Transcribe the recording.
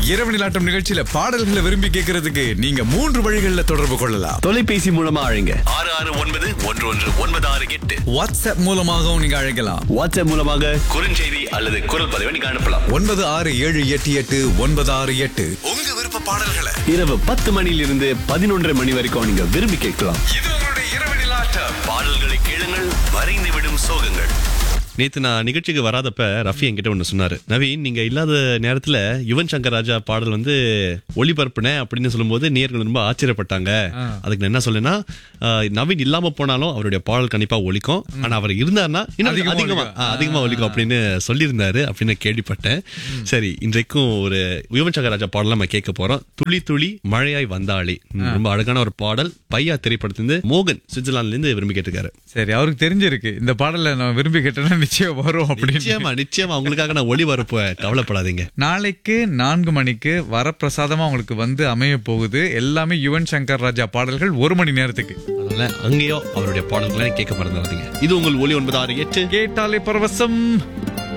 இரவு நிலாட்டம் நிகழ்ச்சியில பாடல்களை விரும்பி கேட்கறதுக்கு நீங்க மூன்று வழிகளில் தொடர்பு கொள்ளலாம் தொலைபேசி மூலமா அழைங்க ஆறு ஆறு ஒன்பது ஒன்று ஒன்று ஒன்பது ஆறு எட்டு வாட்ஸ்அப் மூலமாகவும் நீங்க அழைக்கலாம் வாட்ஸ்அப் மூலமாக குறுஞ்செய்தி அல்லது குரல் பதிவை நீங்க அனுப்பலாம் ஒன்பது ஆறு ஏழு எட்டு எட்டு ஒன்பது ஆறு எட்டு உங்க விருப்ப பாடல்களை இரவு பத்து மணியிலிருந்து பதினொன்றரை மணி வரைக்கும் நீங்க விரும்பி கேட்கலாம் இது உங்களுடைய இரவு நிலாட்டம் பாடல்களை கேளுங்கள் மறைந்து விடும் சோகங்கள் நேத்து நான் நிகழ்ச்சிக்கு வராதப்ப ரஃபி என்கிட்ட ஒண்ணு சொன்னாரு நவீன் நீங்க இல்லாத நேரத்துல யுவன் சங்கர் ராஜா பாடல் வந்து ஒளிபரப்புனேன் அப்படின்னு சொல்லும்போது நேர்கள் ரொம்ப ஆச்சரியப்பட்டாங்க அதுக்கு நான் என்ன சொல்லேன்னா ஆஹ், நவீன் இல்லாம போனாலும் அவருடைய பாடல் கண்டிப்பா ஒலிக்கும் ஆனா அவர் இருந்தாருன்னா இன்னும் அதிகமா அதிகமா ஒலிக்கும். ஆ, அதிகமா ஒலிக்கும் அப்படின்னு சொல்லியிருந்தாரு அப்படின்னு கேள்விப்பட்டேன் சரி இன்றைக்கும் ஒரு யுவன் சங்கர் ராஜா பாடல் நம்ம கேட்க போறோம் துளி துளி மழையாய் வந்தாளே ம், ரொம்ப அழகான ஒரு பாடல் பையா திரைப்படத்திலிருந்து மோகன் சுவிட்சர்லாந்துல இருந்து விரும்பி கேட்டுக்காரு சரி அவருக்கு தெரிஞ்சிருக்கு இந்த பாடலை நான் விரும்பி கேட்டேன்னா நிச்சயம் வரும் அப்படின்னு நிச்சயமா நிச்சயமா உங்களுக்காக நான் ஒளி வரப்போ கவலைப்படாதீங்க நாளைக்கு நான்கு மணிக்கு வரப்பிரசாதமா உங்களுக்கு வந்து அமைய போகுது எல்லாமே யுவன் சங்கர் ராஜா பாடல்கள் ஒரு மணி நேரத்துக்கு அதனால அங்கேயோ அவருடைய பாடல்களை கேட்க மறந்துடாதீங்க இது உங்கள் ஒலி ஒன்பது ஆறு எட்டு கேட்டாலே பரவசம்